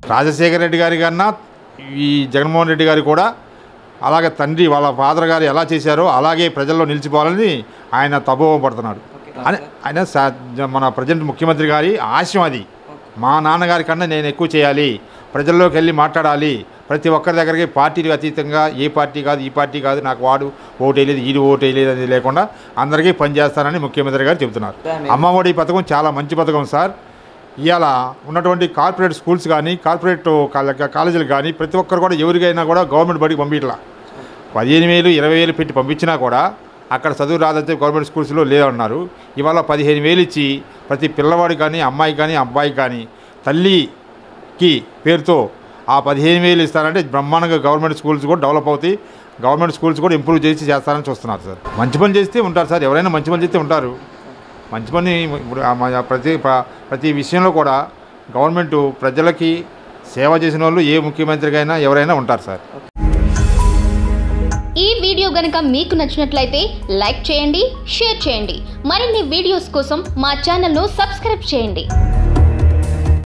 రాజశేఖర రెడ్డి గారి కన్నా ఈ జగన్మోహన్ రెడ్డి గారు కూడా అలాగే తండ్రి వాళ్ళ ఫాదర్ గారు ఎలా చేశారో అలాగే ప్రజల్లో నిలిచిపోవాలని ఆయన తపోవ పడుతున్నాడు అని ఆయన సా- మన ప్రజెంట్ ముఖ్యమంత్రి గారి ఆశయం అది మా నాన్నగారి కన్నా నేను ఎక్కువ చేయాలి ప్రజల్లోకి వెళ్ళి మాట్లాడాలి ప్రతి ఒక్కరి దగ్గరికి పార్టీలకు అతీతంగా ఏ పార్టీ కాదు ఈ పార్టీ కాదు నాకు వాడు ఓటు వేయలేదు ఈడు ఓటు వేయలేదు అనేది లేకుండా అందరికీ పనిచేస్తానని ముఖ్యమంత్రి గారు చెబుతున్నారు అమ్మఒడి పథకం చాలా మంచి పథకం సార్ ఇవాళ ఉన్నటువంటి కార్పొరేట్ స్కూల్స్ కానీ కార్పొరేట్ కాల- కాలేజీలు కానీ ప్రతి ఒక్కరు కూడా ఎవరికైనా కూడా గవర్నమెంట్ బడికి పంపించట్లా పదిహేను వేలు ఇరవై వేలు పెట్టి పంపించినా కూడా అక్కడ చదువు రాదంటే గవర్నమెంట్ స్కూల్స్లో లేదన్నారు ఇవాళ పదిహేను వేలు ఇచ్చి ప్రతి పిల్లవాడికి కానీ అమ్మాయికి కానీ అబ్బాయికి కానీ తల్లికి పేరుతో ఆ పదిహేను వేలు ఇస్తారంటే బ్రహ్మాండంగా గవర్నమెంట్ స్కూల్స్ కూడా డెవలప్ అవుతాయి గవర్నమెంట్ స్కూల్స్ కూడా ఇంప్రూవ్ చేసి చేస్తారని చూస్తున్నారు సార్ మంచి పని చేస్తే ఉంటారు సార్ ఎవరైనా మంచి పని చేస్తే ఉంటారు మంచి పని ఇప్పుడు ఆ మన ప్రతి ప్ర- ప్రతి విషయంలో కూడా గవర్నమెంట్ ప్రజలకి సేవ చేసిన వాళ్ళు ఏ ముఖ్యమంత్రికైనా ఎవరైనా ఉంటారు సార్ ఈ వీడియో గనుక మీకు నచ్చినట్లయితే లైక్ చేయండి షేర్ చేయండి మరిన్ని వీడియోస్ కోసం మా ఛానల్ను సబ్స్క్రైబ్ చేయండి